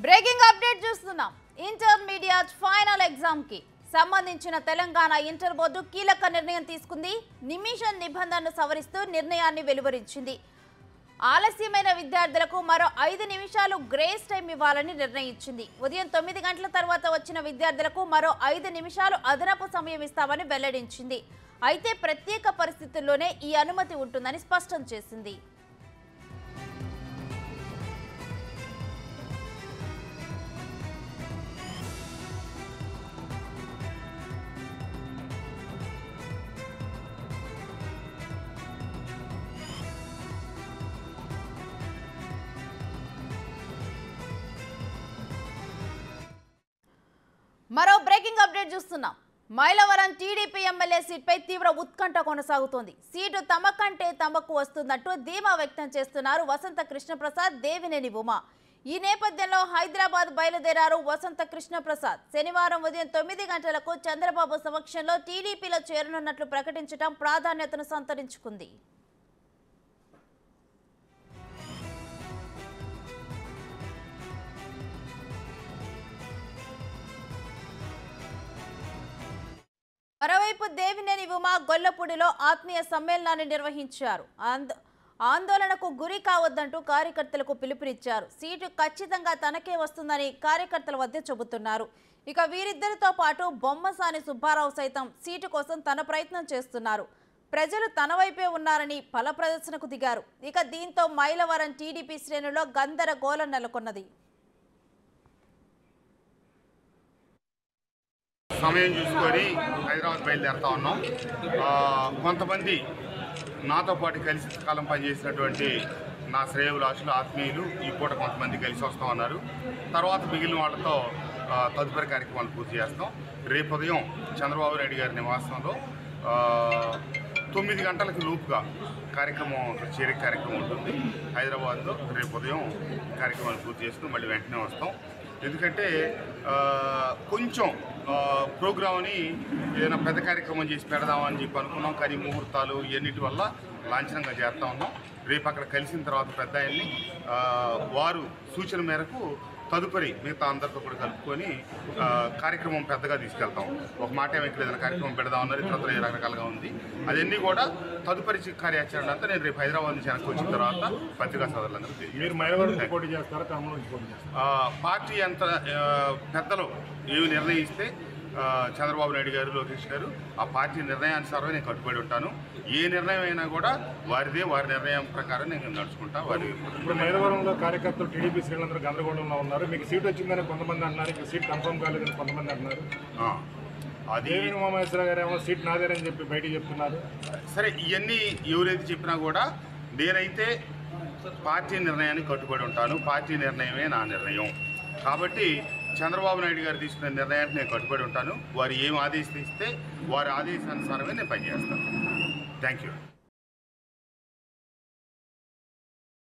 Breaking update చూస్తున్నాం intermediate final exam కి సంబంధించిన తెలంగాణ ఇంటర్ బోర్డు కీలక నిర్ణయం తీసుకుంది నిమిషం నిబంధనను సవరిస్తూ నిర్ణయాన్ని వెలువరించింది ఆలస్యమైన విద్యార్థులకు మరో ఐదు నిమిషాలు గ్రేస్ టైం ఇవ్వాలని నిర్ణయించింది ఉదయం తొమ్మిది గంటల తర్వాత వచ్చిన విద్యార్థులకు మరో ఐదు నిమిషాలు అదనపు సమయం ఇస్తామని వెల్లడించింది అయితే ప్రత్యేక పరిస్థితుల్లోనే ఈ అనుమతి ఉంటుందని స్పష్టం చేసింది మరో బ్రేకింగ్ అప్డేట్ చూస్తున్నాం మైలవరం టీడీపీ ఎమ్మెల్యే సీట్పై తీవ్ర ఉత్కంఠ కొనసాగుతోంది సీటు తమ కంటే తమకు వస్తుందంటూ ధీమా వ్యక్తం చేస్తున్నారు వసంత కృష్ణప్రసాద్ దేవినేని ఉమా ఈ నేపథ్యంలో హైదరాబాద్ బయలుదేరారు వసంత కృష్ణప్రసాద్ శనివారం ఉదయం తొమ్మిది గంటలకు చంద్రబాబు సమక్షంలో టీడీపీలో చేరనున్నట్లు ప్రకటించడం ప్రాధాన్యతను సంతరించుకుంది మరోవైపు దేవినేని ఉమా గొల్లపూడిలో ఆత్మీయ సమ్మేళనాన్ని నిర్వహించారు ఆంద- ఆందోళనకు గురి కావద్దంటూ కార్యకర్తలకు పిలుపునిచ్చారు సీటు ఖచ్చితంగా తనకే వస్తుందని కార్యకర్తల వద్ద చెబుతున్నారు ఇక వీరిద్దరితో పాటు బొమ్మసాని సుబ్బారావు సైతం సీటు కోసం తన ప్రయత్నం చేస్తున్నారు ప్రజలు తన వైపే ఉన్నారని ఫల ప్రదర్శనకు దిగారు ఇక దీంతో మైలవరం టీడీపీ శ్రేణులో గందరగోళం నెలకొన్నది సమయం చూసుకొని హైదరాబాద్ బయలుదేరుతా ఉన్నాం ఆ, కొంతమంది నాతో పాటు కలిసి కాలం పనిచేసినటువంటి నా శ్రేయభిలాషులు ఆత్మీయులు ఈ పూట కొంతమంది కలిసి వస్తా ఉన్నారు తర్వాత మిగిలిన వాళ్ళతో ఆ, తదుపరి కార్యక్రమాలు పూర్తి చేస్తాం రేపు ఉదయం చంద్రబాబు నాయుడు గారి నివాసంలో ఆ, తొమ్మిది గంటలకు లోపుగా కార్యక్రమం చేరిక కార్యక్రమం ఉంటుంది హైదరాబాద్లో రేపు ఉదయం కార్యక్రమాలు పూర్తి చేసుకుని మళ్ళీ వెంటనే వస్తాం ఎందుకంటే ఆ, కొంచెం ఆ, ప్రోగ్రామ్ని ఏదైనా పెద్ద కార్యక్రమం చేసి పెడదామని చెప్పి అనుకున్నాం కానీ ముహూర్తాలు ఇవన్నిటి వల్ల లాంఛనంగా చేస్తూ ఉన్నాం రేపు అక్కడ కలిసిన తర్వాత పెద్ద ఆయన్ని ఆ, వారు సూచన మేరకు తదుపరి మిగతా అందరితో కూడా కలుపుకొని ఆ, కార్యక్రమం పెద్దగా తీసుకెళ్తాం ఒక మాట ఏమి ఇక్కడ ఏదైనా కార్యక్రమం పెడదామన్నారు ఇతరత్ర రకరకాలుగా ఉంది అవన్నీ కూడా తదుపరి కార్యాచరణ అంతా నేను రేపు హైదరాబాద్ నుంచి వెనక్కి వచ్చిన తర్వాత పత్రికా సోదరులందరూ తెలియజేస్తాను. మీరు మైలవరం నుంచి పోటీ చేస్తారా ఖమ్మం నుంచి పోటీ చేస్తారా ఆ, పార్టీ ఎంత ఆ, పెద్దలు ఏమి నిర్ణయిస్తే ఆ, చంద్రబాబు నాయుడు గారు లోకేష్ గారు ఆ పార్టీ నిర్ణయానుసారమే నేను కట్టుబడి ఉంటాను ఏ నిర్ణయం అయినా కూడా వారిదే వారి నిర్ణయం ప్రకారం నేను నడుచుకుంటా వారి ఇప్పుడు మైలవరంలో కార్యకర్తలు టీడీపీ శ్రేణులందరూ గందరగోళంలో ఉన్నారు మీకు సీట్ వచ్చిందని కొంతమంది అంటున్నారు ఇంకా సీట్ కన్ఫర్మ్ కాలేదని కొంతమంది అంటున్నారు ఆ, అది దేవిని ఉమామహేశ్వర గారు ఏమో సీట్ నాదేనని చెప్పి బయటికి చెప్తున్నారు సరే ఇవన్నీ ఎవరైతే చెప్పినా కూడా నేనైతే పార్టీ నిర్ణయానికి కట్టుబడి ఉంటాను పార్టీ నిర్ణయమే నా నిర్ణయం కాబట్టి చంద్రబాబు నాయుడు గారు తీసుకున్న నిర్ణయానికి నేను కట్టుబడి ఉంటాను వారు ఏం ఆదేశిస్తే వారి ఆదేశానుసారమే నేను పనిచేస్తాను థ్యాంక్ యూ